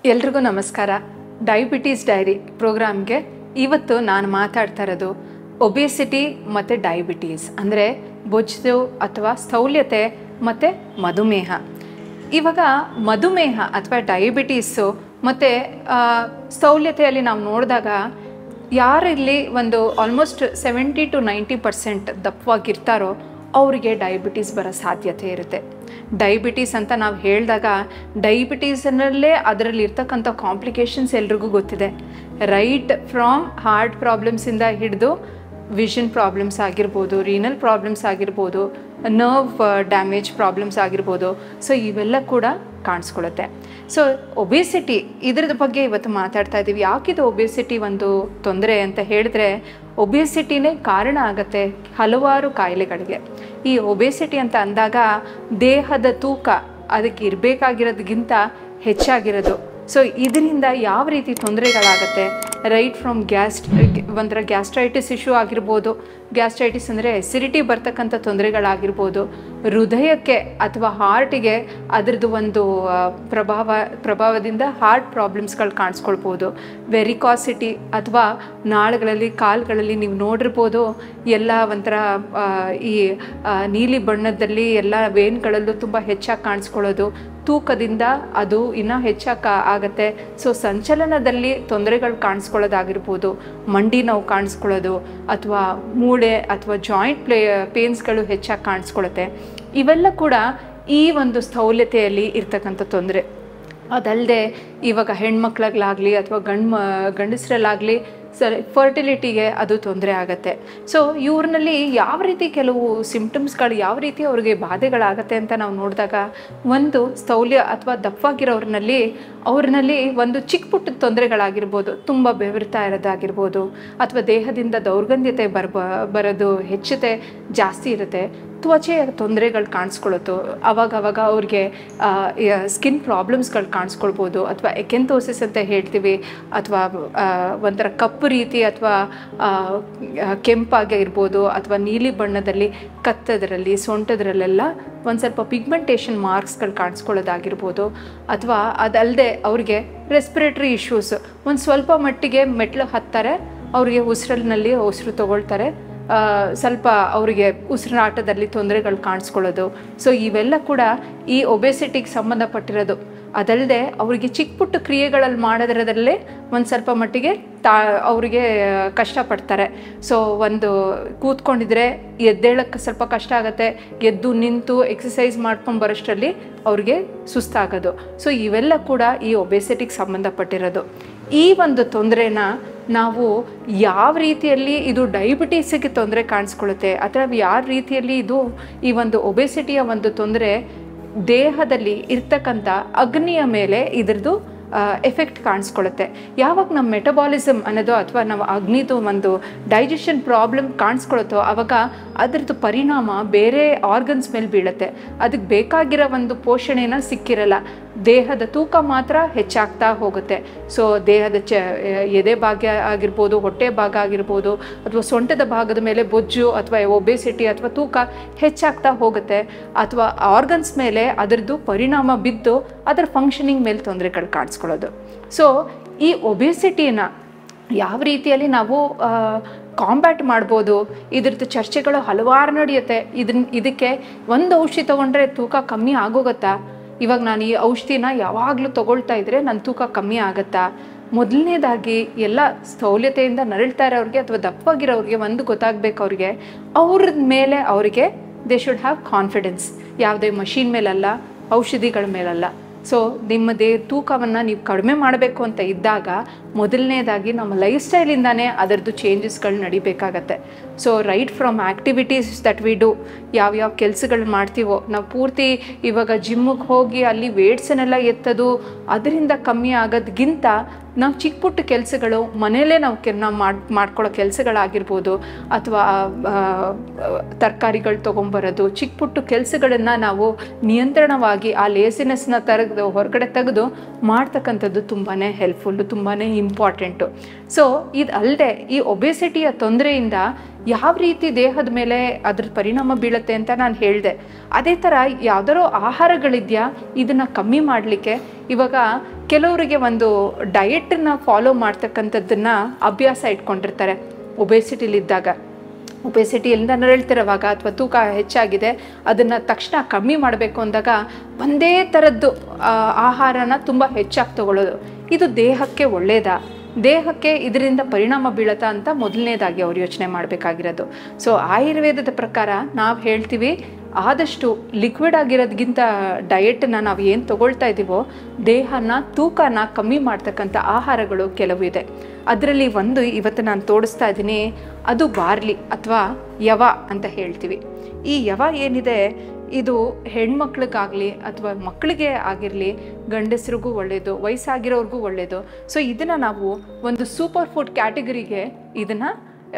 ಎಲ್ರಿಗೂ ನಮಸ್ಕಾರ diabetes dairy ಪ್ರೋಗ್ರಾಮ್ಗೆ ಇವತ್ತು ನಾನು ಮಾತಾಡ್ತಾ ಇರೋದು ಒಬೇಸಿಟಿ ಮತ್ತು ಡಯಾಬಿಟೀಸ್ ಅಂದರೆ ಬೊಜ್ಜು ಅಥವಾ ಸ್ಥೌಲ್ಯತೆ ಮತ್ತು ಮಧುಮೇಹ ಇವಾಗ ಮಧುಮೇಹ ಅಥವಾ ಡಯಾಬಿಟೀಸು ಮತ್ತು ಸ್ಥೌಲ್ಯತೆಯಲ್ಲಿ ನಾವು ನೋಡಿದಾಗ ಯಾರಿಲ್ಲಿ ಒಂದು almost seventy to ninety percent ದಪ್ಪವಾಗಿರ್ತಾರೋ ಅವರಿಗೆ ಡಯಾಬಿಟೀಸ್ ಬರೋ ಸಾಧ್ಯತೆ ಇರುತ್ತೆ ಡಯಾಬಿಟೀಸ್ ಅಂತ ನಾವು ಹೇಳಿದಾಗ ಡಯಾಬಿಟೀಸನಲ್ಲೇ ಅದರಲ್ಲಿ ಇರ್ತಕ್ಕಂಥ ಕಾಂಪ್ಲಿಕೇಶನ್ಸ್ ಎಲ್ರಿಗೂ ಗೊತ್ತಿದೆ ರೈಟ್ ಫ್ರಾಮ್ ಹಾರ್ಟ್ ಪ್ರಾಬ್ಲಮ್ಸಿಂದ ಹಿಡಿದು ವಿಷನ್ ಪ್ರಾಬ್ಲಮ್ಸ್ ಆಗಿರ್ಬೋದು ರೀನಲ್ ಪ್ರಾಬ್ಲಮ್ಸ್ ಆಗಿರ್ಬೋದು ನರ್ವ್ ಡ್ಯಾಮೇಜ್ ಪ್ರಾಬ್ಲಮ್ಸ್ ಆಗಿರ್ಬೋದು ಸೊ ಇವೆಲ್ಲ ಕೂಡ ಕಾಣಿಸ್ಕೊಳ್ಳುತ್ತೆ ಸೊ ಒಬೇಸಿಟಿ ಇದ್ರದ ಬಗ್ಗೆ ಇವತ್ತು ಮಾತಾಡ್ತಾ ಇದ್ದೀವಿ ಯಾಕಿದು ಒಬೇಸಿಟಿ ಒಂದು ತೊಂದರೆ ಅಂತ ಹೇಳಿದ್ರೆ ಒಬೇಸಿಟಿನೇ ಕಾರಣ ಆಗುತ್ತೆ ಹಲವಾರು ಕಾಯಿಲೆಗಳಿಗೆ ಈ ಒಬೇಸಿಟಿ ಅಂತ ಅಂದಾಗ ದೇಹದ ತೂಕ ಅದಕ್ಕೆ ಇರಬೇಕಾಗಿರೋದಕ್ಕಿಂತ ಹೆಚ್ಚಾಗಿರೋದು ಸೊ ಇದರಿಂದ ಯಾವ ರೀತಿ ತೊಂದರೆಗಳಾಗುತ್ತೆ ರೈಟ್ ಫ್ರಮ್ ಗ್ಯಾಸ್ ಒಂಥರ ಗ್ಯಾಸ್ಟ್ರೈಟಿಸ್ ಇಶ್ಯೂ ಆಗಿರ್ಬೋದು ಗ್ಯಾಸ್ಟ್ರೈಟಿಸ್ ಅಂದರೆ ಎಸಿಡಿಟಿ ಬರ್ತಕ್ಕಂಥ ತೊಂದರೆಗಳಾಗಿರ್ಬೋದು ಹೃದಯಕ್ಕೆ ಅಥವಾ ಹಾರ್ಟಿಗೆ ಅದರದ್ದು ಒಂದು ಆ, ಪ್ರಭಾವ ಪ್ರಭಾವದಿಂದ ಹಾರ್ಟ್ ಪ್ರಾಬ್ಲಮ್ಸ್ಗಳು ಕಾಣಿಸ್ಕೊಳ್ಬೋದು ವೆರಿಕಾಸಿಟಿ ಅಥವಾ ನಾಳುಗಳಲ್ಲಿ ಕಾಲುಗಳಲ್ಲಿ ನೀವು ನೋಡಿರ್ಬೋದು ಎಲ್ಲ ಒಂಥರ ಆ, ಈ ಆ, ನೀಲಿ ಬಣ್ಣದಲ್ಲಿ ಎಲ್ಲ ವೇನ್ಗಳಲ್ಲೂ ತುಂಬ ಹೆಚ್ಚಾಗಿ ಕಾಣಿಸ್ಕೊಳ್ಳೋದು ತೂಕದಿಂದ ಅದು ಇನ್ನೂ ಹೆಚ್ಚಾಗಿ ಆಗತ್ತೆ ಸೊ ಸಂಚಲನದಲ್ಲಿ ತೊಂದರೆಗಳು ಕಾಣಿಸ್ಕೊಳ್ಳೋದಾಗಿರ್ಬೋದು ಮಂಡಿ ನೋವು ಕಾಣಿಸ್ಕೊಳ್ಳೋದು ಅಥವಾ ಮೂಳೆ ಅಥವಾ ಜಾಯಿಂಟ್ ಪ್ಲೇ ಪೇನ್ಸ್ಗಳು ಹೆಚ್ಚಾಗಿ ಕಾಣಿಸ್ಕೊಳ್ಳುತ್ತೆ ಇವೆಲ್ಲ ಕೂಡ ಈ ಒಂದು ಸ್ಥೌಲ್ಯತೆಯಲ್ಲಿ ಇರ್ತಕ್ಕಂಥ ತೊಂದರೆ ಅದಲ್ಲದೆ ಇವಾಗ ಹೆಣ್ಮಕ್ಳಾಗಲಿ ಅಥವಾ ಗಂಡು ಮ ಗಂಡಸರಲ್ಲಾಗಲಿ ಸರಿ ಫರ್ಟಿಲಿಟಿಗೆ ಅದು ತೊಂದರೆ ಆಗುತ್ತೆ ಸೊ ಇವ್ರನ್ನಲ್ಲಿ ಯಾವ ರೀತಿ ಕೆಲವು ಸಿಂಪ್ಟಮ್ಸ್ಗಳು ಯಾವ ರೀತಿ ಅವ್ರಿಗೆ ಬಾಧೆಗಳಾಗತ್ತೆ ಅಂತ ನಾವು ನೋಡಿದಾಗ ಒಂದು ಸ್ಥೌಲ್ಯ ಅಥವಾ ದಪ್ಪಾಗಿರೋರ್ನಲ್ಲಿ ಅವ್ರನ್ನಲ್ಲಿ ಒಂದು ಚಿಕ್ಕ ಪುಟ್ಟ ತೊಂದರೆಗಳಾಗಿರ್ಬೋದು ತುಂಬ ಬೆವರ್ತಾ ಇರೋದಾಗಿರ್ಬೋದು ಅಥವಾ ದೇಹದಿಂದ ದೌರ್ಗಂಧ್ಯತೆ ಬರ್ಬ ಬರೋದು ಹೆಚ್ಚತೆ ಜಾಸ್ತಿ ಇರುತ್ತೆ ತ್ವಚೆಯ ತೊಂದರೆಗಳು ಕಾಣಿಸ್ಕೊಳ್ಳುತ್ತೋ ಅವಾಗ ಅವಾಗ ಅವ್ರಿಗೆ ಸ್ಕಿನ್ ಪ್ರಾಬ್ಲಮ್ಸ್ಗಳು ಕಾಣಿಸ್ಕೊಳ್ಬೋದು ಅಥವಾ ಎಕೆಂತೋಸಿಸ್ ಅಂತ ಹೇಳ್ತೀವಿ ಅಥವಾ ಒಂಥರ ಕಪ್ಪು ರೀತಿ ಅಥವಾ ಕೆಂಪಾಗಿ ಇರ್ಬೋದು ಅಥವಾ ನೀಲಿ ಬಣ್ಣದಲ್ಲಿ ಕತ್ತದರಲ್ಲಿ ಸೊಂಟದ್ರಲ್ಲೆಲ್ಲ ಒಂದು ಸ್ವಲ್ಪ ಪಿಗ್ಮೆಂಟೇಷನ್ ಮಾರ್ಕ್ಸ್ಗಳು ಕಾಣಿಸ್ಕೊಳ್ಳೋದಾಗಿರ್ಬೋದು ಅಥವಾ ಅದಲ್ಲದೆ ಅವ್ರಿಗೆ ರೆಸ್ಪಿರೇಟ್ರಿ ಇಶ್ಯೂಸ್ ಒಂದು ಸ್ವಲ್ಪ ಮಟ್ಟಿಗೆ ಮೆಟ್ಲು ಹತ್ತಾರೆ ಅವ್ರಿಗೆ ಉಸಿರಿನಲ್ಲಿ ಉಸಿರು ತಗೊಳ್ತಾರೆ ಆ, ಸ್ವಲ್ಪ ಅವರಿಗೆ ಉಸಿರಾಟದಲ್ಲಿ ತೊಂದರೆಗಳು ಕಾಣಿಸ್ಕೊಳ್ಳೋದು ಸೊ ಇವೆಲ್ಲ ಕೂಡ ಈ ಒಬೆಸಿಟಿಗೆ ಸಂಬಂಧಪಟ್ಟಿರೋದು ಅದಲ್ಲದೆ ಅವರಿಗೆ ಚಿಕ್ಕ ಪುಟ್ಟ ಕ್ರಿಯೆಗಳಲ್ಲಿ ಮಾಡೋದ್ರದಲ್ಲೇ ಒಂದು ಸ್ವಲ್ಪ ಮಟ್ಟಿಗೆ ತಾ ಅವರಿಗೆ ಕಷ್ಟಪಡ್ತಾರೆ ಸೊ ಒಂದು ಕೂತ್ಕೊಂಡಿದ್ರೆ ಎದ್ದೇಳಕ್ಕೆ ಸ್ವಲ್ಪ ಕಷ್ಟ ಆಗುತ್ತೆ ಎದ್ದು ನಿಂತು ಎಕ್ಸಸೈಸ್ ಮಾಡ್ಕೊಂಡು ಬರೋಷ್ಟರಲ್ಲಿ ಅವ್ರಿಗೆ ಸುಸ್ತಾಗೋದು ಸೊ ಇವೆಲ್ಲ ಕೂಡ ಈ ಒಬೆಸಿಟಿಗೆ ಸಂಬಂಧಪಟ್ಟಿರೋದು ಈ ಒಂದು ತೊಂದರೆನ ನಾವು ಯಾವ ರೀತಿಯಲ್ಲಿ ಇದು ಡಯಾಬಿಟೀಸಿಗೆ ತೊಂದರೆ ಕಾಣಿಸ್ಕೊಳ್ಳುತ್ತೆ ಅಥವಾ ಯಾವ ರೀತಿಯಲ್ಲಿ ಇದು ಈ ಒಂದು ಒಬೆಸಿಟಿಯ ಒಂದು ತೊಂದರೆ ದೇಹದಲ್ಲಿ ಇರ್ತಕ್ಕಂಥ ಅಗ್ನಿಯ ಮೇಲೆ ಇದ್ರದ್ದು ಎಫೆಕ್ಟ್ ಕಾಣಿಸ್ಕೊಳ್ಳುತ್ತೆ ಯಾವಾಗ ನಮ್ಮ ಮೆಟಬಾಲಿಸಮ್ ಅನ್ನೋದು ಅಥವಾ ನಾವು ಅಗ್ನಿದು ಒಂದು ಡೈಜೆಷನ್ ಪ್ರಾಬ್ಲಮ್ ಕಾಣಿಸ್ಕೊಳ್ಳುತ್ತೋ ಆವಾಗ ಅದರದ್ದು ಪರಿಣಾಮ ಬೇರೆ ಆರ್ಗನ್ಸ್ ಮೇಲೆ ಬೀಳುತ್ತೆ ಅದಕ್ಕೆ ಬೇಕಾಗಿರೋ ಒಂದು ಪೋಷಣೆನ ಸಿಕ್ಕಿರಲ್ಲ ದೇಹದ ತೂಕ ಮಾತ್ರ ಹೆಚ್ಚಾಗ್ತಾ ಹೋಗುತ್ತೆ ಸೊ ದೇಹದ ಚ ಎದೆ ಭಾಗ ಆಗಿರ್ಬೋದು ಹೊಟ್ಟೆ ಭಾಗ ಆಗಿರ್ಬೋದು ಅಥವಾ ಸೊಂಟದ ಭಾಗದ ಮೇಲೆ ಬೊಜ್ಜು ಅಥವಾ ಒಬೆಸಿಟಿ ಅಥವಾ ತೂಕ ಹೆಚ್ಚಾಗ್ತಾ ಹೋಗುತ್ತೆ ಅಥವಾ ಆರ್ಗನ್ಸ್ ಮೇಲೆ ಅದರದ್ದು ಪರಿಣಾಮ ಬಿದ್ದು ಅದರ ಫಂಕ್ಷನಿಂಗ್ ಮೇಲೆ ತೊಂದರೆಗಳು ಕಾಣಿಸ್ಕೊಳ್ಳೋದು ಸೊ ಈ ಒಬೆಸಿಟಿನ ಯಾವ ರೀತಿಯಲ್ಲಿ ನಾವು ಕಾಂಬ್ಯಾಟ್ ಮಾಡ್ಬೋದು ಇದ್ರದ್ದು ಚರ್ಚೆಗಳು ಹಲವಾರು ನಡೆಯುತ್ತೆ ಇದನ್ನ ಇದಕ್ಕೆ ಒಂದು ಔಷಧಿ ತೊಗೊಂಡ್ರೆ ತೂಕ ಕಮ್ಮಿ ಆಗೋಗುತ್ತಾ ಇವಾಗ ನಾನು ಈ ಔಷಧಿನ ಯಾವಾಗಲೂ ತಗೊಳ್ತಾ ಇದ್ರೆ ನನ್ನ ತೂಕ ಕಮ್ಮಿ ಆಗುತ್ತಾ ಮೊದಲನೇದಾಗಿ ಎಲ್ಲ ಸ್ಥೌಲ್ಯತೆಯಿಂದ ನರಳ್ತಾ ಇರೋರಿಗೆ ಅಥವಾ ದಪ್ಪವಾಗಿರೋರಿಗೆ ಒಂದು ಗೊತ್ತಾಗಬೇಕು ಅವ್ರಿಗೆ ಅವ್ರ ಮೇಲೆ ಅವರಿಗೆ ದೇ ಶುಡ್ ಹ್ಯಾವ್ ಕಾನ್ಫಿಡೆನ್ಸ್ ಯಾವುದೇ ಮಷೀನ್ ಮೇಲಲ್ಲ ಔಷಧಿಗಳ ಮೇಲಲ್ಲ ಸೊ ನಿಮ್ಮ ದೇ ತೂಕವನ್ನು ನೀವು ಕಡಿಮೆ ಮಾಡಬೇಕು ಅಂತ ಇದ್ದಾಗ ಮೊದಲನೇದಾಗಿ ನಮ್ಮ ಲೈಫ್ ಸ್ಟೈಲಿಂದಾನೇ ಅದರದ್ದು ಚೇಂಜಸ್ಗಳು ನಡಿಬೇಕಾಗತ್ತೆ so right from activities that we do ಯಾವ್ಯಾವ ಕೆಲಸಗಳು ಮಾಡ್ತೀವೋ ನಾವು ಪೂರ್ತಿ ಇವಾಗ ಜಿಮ್ಮಿಗೆ ಹೋಗಿ ಅಲ್ಲಿ ವೇಟ್ಸನ್ನೆಲ್ಲ ಎತ್ತೋದು ಅದರಿಂದ ಕಮ್ಮಿ ಆಗೋದ್ಗಿಂತ ನಾವು ಚಿಕ್ಕ ಪುಟ್ಟ ಕೆಲಸಗಳು ಮನೆಯಲ್ಲೇ ನಾವು ಕೆ ನಾವು ಮಾಡಿ ಮಾಡ್ಕೊಳ್ಳೋ ಕೆಲಸಗಳಾಗಿರ್ಬೋದು ಅಥವಾ ತರಕಾರಿಗಳು ತೊಗೊಂಬರೋದು ಚಿಕ್ಕ ಪುಟ್ಟ ಕೆಲಸಗಳನ್ನು ನಾವು ನಿಯಂತ್ರಣವಾಗಿ ಆ ಲೇಸಿನೆಸ್ನ ತೆಗೆದು ಹೊರಗಡೆ ತೆಗೆದು ಮಾಡ್ತಕ್ಕಂಥದ್ದು ತುಂಬಾ ಹೆಲ್ಪ್ಫುಲ್ಲು ತುಂಬಾ ಇಂಪಾರ್ಟೆಂಟು ಸೊ ಇದು ಅಲ್ಲದೆ ಈ ಒಬೆಸಿಟಿಯ ತೊಂದರೆಯಿಂದ ಯಾವ ರೀತಿ ದೇಹದ ಮೇಲೆ ಅದ್ರ ಪರಿಣಾಮ ಬೀಳುತ್ತೆ ಅಂತ ನಾನು ಹೇಳಿದೆ ಅದೇ ಥರ ಯಾವ್ದಾರೋ ಆಹಾರಗಳಿದೆಯಾ ಇದನ್ನು ಕಮ್ಮಿ ಮಾಡಲಿಕ್ಕೆ ಇವಾಗ ಕೆಲವರಿಗೆ ಒಂದು ಡಯಟನ್ನು ಫಾಲೋ ಮಾಡ್ತಕ್ಕಂಥದ್ದನ್ನು ಅಭ್ಯಾಸ ಇಟ್ಕೊಂಡಿರ್ತಾರೆ ಒಬೆಸಿಟಿಲಿದ್ದಾಗ ಒಬೆಸಿಟಿಯಿಂದ ನರಳ್ತಿರೋವಾಗ ಅಥವಾ ತೂಕ ಹೆಚ್ಚಾಗಿದೆ ಅದನ್ನು ತಕ್ಷಣ ಕಮ್ಮಿ ಮಾಡಬೇಕು ಅಂದಾಗ ಒಂದೇ ಥರದ್ದು ಆ, ಆಹಾರನ ತುಂಬ ಹೆಚ್ಚಾಗಿ ತಗೊಳ್ಳೋದು ಇದು ದೇಹಕ್ಕೆ ಒಳ್ಳೆಯದಾ ದೇಹಕ್ಕೆ ಇದರಿಂದ ಪರಿಣಾಮ ಬೀಳತ್ತಾ ಅಂತ ಮೊದಲನೇದಾಗಿ ಅವ್ರು ಯೋಚನೆ ಮಾಡಬೇಕಾಗಿರೋದು ಸೊ ಆಯುರ್ವೇದದ ಪ್ರಕಾರ ನಾವು ಹೇಳ್ತೀವಿ ಆದಷ್ಟು ಲಿಕ್ವಿಡ್ ಆಗಿರೋದ್ಗಿಂತ ಡಯಟನ್ನ ನಾವು ಏನು ತಗೊಳ್ತಾ ಇದ್ದೀವೋ ದೇಹನ ತೂಕನ ಕಮ್ಮಿ ಮಾಡ್ತಕ್ಕಂಥ ಆಹಾರಗಳು ಕೆಲವು ಇದೆ ಅದರಲ್ಲಿ ಒಂದು ಇವತ್ತು ನಾನು ತೋರಿಸ್ತಾ ಇದ್ದೀನಿ ಅದು ಬಾರ್ಲಿ ಅಥವಾ ಯವ ಅಂತ ಹೇಳ್ತೀವಿ ಈ ಯವ ಏನಿದೆ ಇದು ಹೆಣ್ಮಕ್ಳಿಗಾಗಲಿ ಅಥವಾ ಮಕ್ಕಳಿಗೆ ಆಗಿರಲಿ ಗಂಡಸರಿಗೂ ಒಳ್ಳೆಯದು ವಯಸ್ಸಾಗಿರೋರ್ಗೂ ಒಳ್ಳೆಯದು ಸೊ ಇದನ್ನು ನಾವು ಒಂದು ಸೂಪರ್ ಫುಡ್ ಕ್ಯಾಟಗರಿಗೆ ಇದನ್ನು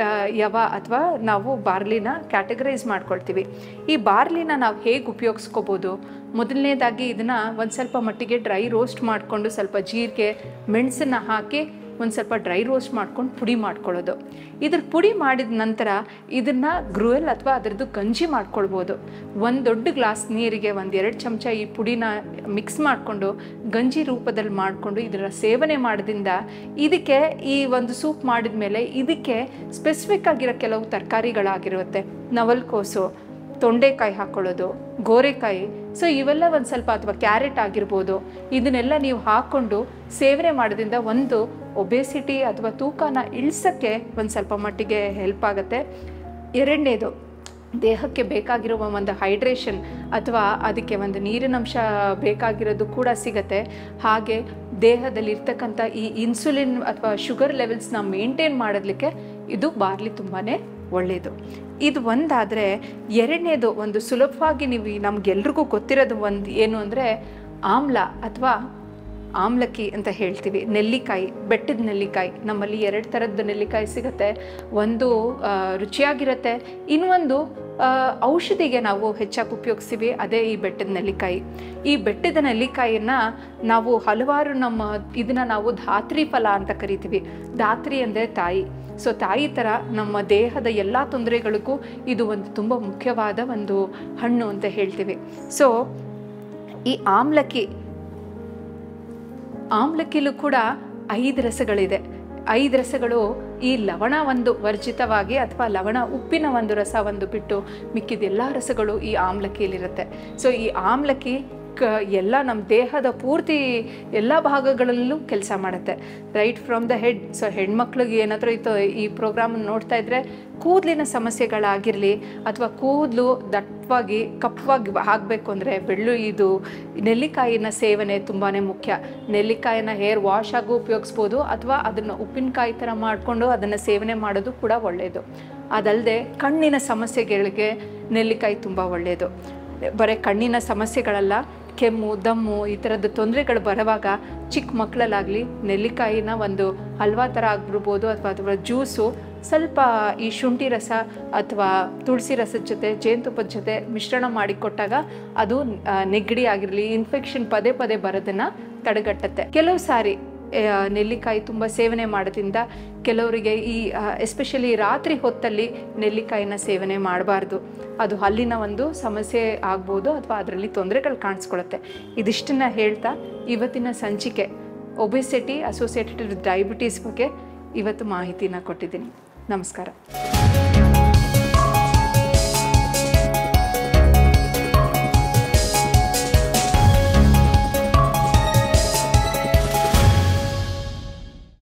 ಯವ ಅಥವಾ ನಾವು ಬಾರ್ಲಿನ ಕ್ಯಾಟಗರೈಸ್ ಮಾಡ್ಕೊಳ್ತೀವಿ ಈ ಬಾರ್ಲಿನ ನಾವು ಹೇಗೆ ಉಪಯೋಗಿಸ್ಕೋಬೋದು ಮೊದಲನೇದಾಗಿ ಇದನ್ನು ಒಂದು ಸ್ವಲ್ಪ ಮಟ್ಟಿಗೆ ಡ್ರೈ ರೋಸ್ಟ್ ಮಾಡಿಕೊಂಡು ಸ್ವಲ್ಪ ಜೀರಿಗೆ ಮೆಣಸನ್ನು ಹಾಕಿ ಒಂದು ಸ್ವಲ್ಪ ಡ್ರೈ ರೋಸ್ಟ್ ಮಾಡ್ಕೊಂಡು ಪುಡಿ ಮಾಡ್ಕೊಳ್ಳೋದು ಇದ್ರ ಪುಡಿ ಮಾಡಿದ ನಂತರ ಇದನ್ನು ಗ್ರುಯಲ್ ಅಥವಾ ಅದರದ್ದು ಗಂಜಿ ಮಾಡ್ಕೊಳ್ಬೋದು ಒಂದು ದೊಡ್ಡ ಗ್ಲಾಸ್ ನೀರಿಗೆ ಒಂದು ಎರಡು ಚಮಚ ಈ ಪುಡಿನ ಮಿಕ್ಸ್ ಮಾಡಿಕೊಂಡು ಗಂಜಿ ರೂಪದಲ್ಲಿ ಮಾಡಿಕೊಂಡು ಇದರ ಸೇವನೆ ಮಾಡೋದ್ರಿಂದ ಇದಕ್ಕೆ ಈ ಒಂದು ಸೂಪ್ ಮಾಡಿದ ಮೇಲೆ ಇದಕ್ಕೆ ಸ್ಪೆಸಿಫಿಕ್ ಆಗಿರೋ ಕೆಲವು ತರಕಾರಿಗಳಾಗಿರುತ್ತೆ ನವಲ್ಕೋಸು ತೊಂಡೆಕಾಯಿ ಹಾಕ್ಕೊಳ್ಳೋದು ಗೋರೆಕಾಯಿ ಸೊ ಇವೆಲ್ಲ ಒಂದು ಸ್ವಲ್ಪ ಅಥವಾ ಕ್ಯಾರೆಟ್ ಆಗಿರ್ಬೋದು ಇದನ್ನೆಲ್ಲ ನೀವು ಹಾಕ್ಕೊಂಡು ಸೇವನೆ ಮಾಡೋದ್ರಿಂದ ಒಂದು ಒಬೆಸಿಟಿ ಅಥವಾ ತೂಕನ ಇಳಿಸೋಕ್ಕೆ ಒಂದು ಸ್ವಲ್ಪ ಮಟ್ಟಿಗೆ ಹೆಲ್ಪ್ ಆಗುತ್ತೆ ಎರಡನೇದು ದೇಹಕ್ಕೆ ಬೇಕಾಗಿರುವ ಒಂದು ಹೈಡ್ರೇಷನ್ ಅಥವಾ ಅದಕ್ಕೆ ಒಂದು ನೀರಿನಂಶ ಬೇಕಾಗಿರೋದು ಕೂಡ ಸಿಗತ್ತೆ ಹಾಗೆ ದೇಹದಲ್ಲಿ ಇರ್ತಕ್ಕಂಥ ಈ ಇನ್ಸುಲಿನ್ ಅಥವಾ ಶುಗರ್ ಲೆವೆಲ್ಸ್ನ ಮೇಂಟೈನ್ ಮಾಡೋದಕ್ಕೆ ಇದು ಬಾರ್ಲಿ ತುಂಬಾ ಒಳ್ಳೆಯದು ಇದು ಒಂದಾದರೆ ಎರಡನೇದು ಒಂದು ಸುಲಭವಾಗಿ ನೀವು ನಮಗೆಲ್ರಿಗೂ ಗೊತ್ತಿರೋದು ಒಂದು ಏನು ಅಂದರೆ ಆಮ್ಲ ಅಥವಾ ಆಮ್ಲಕ್ಕಿ ಅಂತ ಹೇಳ್ತೀವಿ ನೆಲ್ಲಿಕಾಯಿ ಬೆಟ್ಟದ ನೆಲ್ಲಿಕಾಯಿ ನಮ್ಮಲ್ಲಿ ಎರಡು ಥರದ್ದು ನೆಲ್ಲಿಕಾಯಿ ಸಿಗುತ್ತೆ ಒಂದು ಆ, ರುಚಿಯಾಗಿರುತ್ತೆ ಇನ್ನೊಂದು ಆ, ಔಷಧಿಗೆ ನಾವು ಹೆಚ್ಚಾಗಿ ಉಪಯೋಗಿಸ್ತೀವಿ ಅದೇ ಈ ಬೆಟ್ಟದ ನೆಲ್ಲಿಕಾಯಿ ಈ ಬೆಟ್ಟದ ನೆಲ್ಲಿಕಾಯಿಯನ್ನು ನಾವು ಹಲವಾರು ನಮ್ಮ ಇದನ್ನು ನಾವು ಧಾತ್ರಿ ಫಲ ಅಂತ ಕರಿತೀವಿ ಧಾತ್ರಿ ಅಂದರೆ ತಾಯಿ ಸೊ ತಾಯಿ ಥರ ನಮ್ಮ ದೇಹದ ಎಲ್ಲ ತೊಂದರೆಗಳಿಗೂ ಇದು ಒಂದು ತುಂಬ ಮುಖ್ಯವಾದ ಒಂದು ಹಣ್ಣು ಅಂತ ಹೇಳ್ತೀವಿ ಸೊ ಈ ಆಮ್ಲಕ್ಕಿ ಆಮ್ಲಕ್ಕಿಲೂ ಕೂಡ ಐದು ರಸಗಳಿದೆ ಐದು ರಸಗಳು ಈ ಲವಣ ಒಂದು ವರ್ಜಿತವಾಗಿ ಅಥವಾ ಲವಣ ಉಪ್ಪಿನ ಒಂದು ರಸ ಒಂದು ಬಿಟ್ಟು ಮಿಕ್ಕಿದ ಎಲ್ಲ ರಸಗಳು ಈ ಆಮ್ಲಕ್ಕಿಯಲ್ಲಿರುತ್ತೆ ಸೊ ಈ ಆಮ್ಲಕ್ಕಿ ಕ ಎಲ್ಲ ನಮ್ಮ ದೇಹದ ಪೂರ್ತಿ ಎಲ್ಲ ಭಾಗಗಳಲ್ಲೂ ಕೆಲಸ ಮಾಡುತ್ತೆ right from the head so ಹೆಣ್ಮಕ್ಳಿಗೆ ಏನಾದರೂ ಇತ್ತು ಈ ಪ್ರೋಗ್ರಾಮ್ ನೋಡ್ತಾ ಇದ್ರೆ ಕೂದಲಿನ ಸಮಸ್ಯೆಗಳಾಗಿರಲಿ ಅಥವಾ ಕೂದಲು ದಟ್ಟವಾಗಿ ಕಪ್ಪವಾಗಿ ಆಗಬೇಕು ಅಂದರೆ ಬೆಳ್ಳು ಇದು ನೆಲ್ಲಿಕಾಯಿನ ಸೇವನೆ ತುಂಬಾ ಮುಖ್ಯ ನೆಲ್ಲಿಕಾಯಿನ ಹೇರ್ ವಾಶ್ ಆಗು ಉಪಯೋಗಿಸ್ಬೋದು ಅಥವಾ ಅದನ್ನು ಉಪ್ಪಿನಕಾಯಿ ಥರ ಮಾಡಿಕೊಂಡು ಅದನ್ನು ಸೇವನೆ ಮಾಡೋದು ಕೂಡ ಒಳ್ಳೆಯದು ಅದಲ್ಲದೆ ಕಣ್ಣಿನ ಸಮಸ್ಯೆಗಳಿಗೆ ನೆಲ್ಲಿಕಾಯಿ ತುಂಬ ಒಳ್ಳೆಯದು ಬರೀ ಕಣ್ಣಿನ ಸಮಸ್ಯೆಗಳಲ್ಲ ಕೆಮ್ಮು ದಮ್ಮು ಈ ಥರದ್ದು ತೊಂದರೆಗಳು ಬರುವಾಗ ಚಿಕ್ಕ ಮಕ್ಕಳಲ್ಲಾಗಲಿ ನೆಲ್ಲಿಕಾಯಿನ ಒಂದು ಹಲ್ವಾ ಥರ ಆಗಿರ್ಬೋದು ಅಥವಾ ಅಥವಾ ಜ್ಯೂಸು ಸ್ವಲ್ಪ ಈ ಶುಂಠಿ ರಸ ಅಥವಾ ತುಳಸಿ ರಸದ ಜೊತೆ ಜೇನುತುಪ್ಪದ ಜೊತೆ ಮಿಶ್ರಣ ಮಾಡಿ ಕೊಟ್ಟಾಗ ಅದು ಆ, ನೆಗಡಿ ಆಗಿರಲಿ ಇನ್ಫೆಕ್ಷನ್ ಪದೇ ಪದೇ ಬರೋದನ್ನು ತಡೆಗಟ್ಟುತ್ತೆ ಕೆಲವು ಸಾರಿ ಆ, ನೆಲ್ಲಿಕಾಯಿ ತುಂಬ ಸೇವನೆ ಮಾಡೋದ್ರಿಂದ ಕೆಲವರಿಗೆ ಈ ಎಸ್ಪೆಷಲಿ ರಾತ್ರಿ ಹೊತ್ತಲ್ಲಿ ನೆಲ್ಲಿಕಾಯಿನ ಸೇವನೆ ಮಾಡಬಾರ್ದು ಅದು ಹಲ್ಲಿನ ಒಂದು ಸಮಸ್ಯೆ ಆಗ್ಬೋದು ಅಥವಾ ಅದರಲ್ಲಿ ತೊಂದರೆಗಳು ಕಾಣಿಸ್ಕೊಳ್ಳುತ್ತೆ ಇದಿಷ್ಟನ್ನ ಹೇಳ್ತಾ ಇವತ್ತಿನ ಸಂಚಿಕೆ ಒಬೆಸಿಟಿ ಅಸೋಸಿಯೇಟೆಡ್ ವಿತ್ ಡಯಾಬಿಟೀಸ್ ಬಗ್ಗೆ ಇವತ್ತು ಮಾಹಿತಿನ ಕೊಟ್ಟಿದ್ದೀನಿ ನಮಸ್ಕಾರ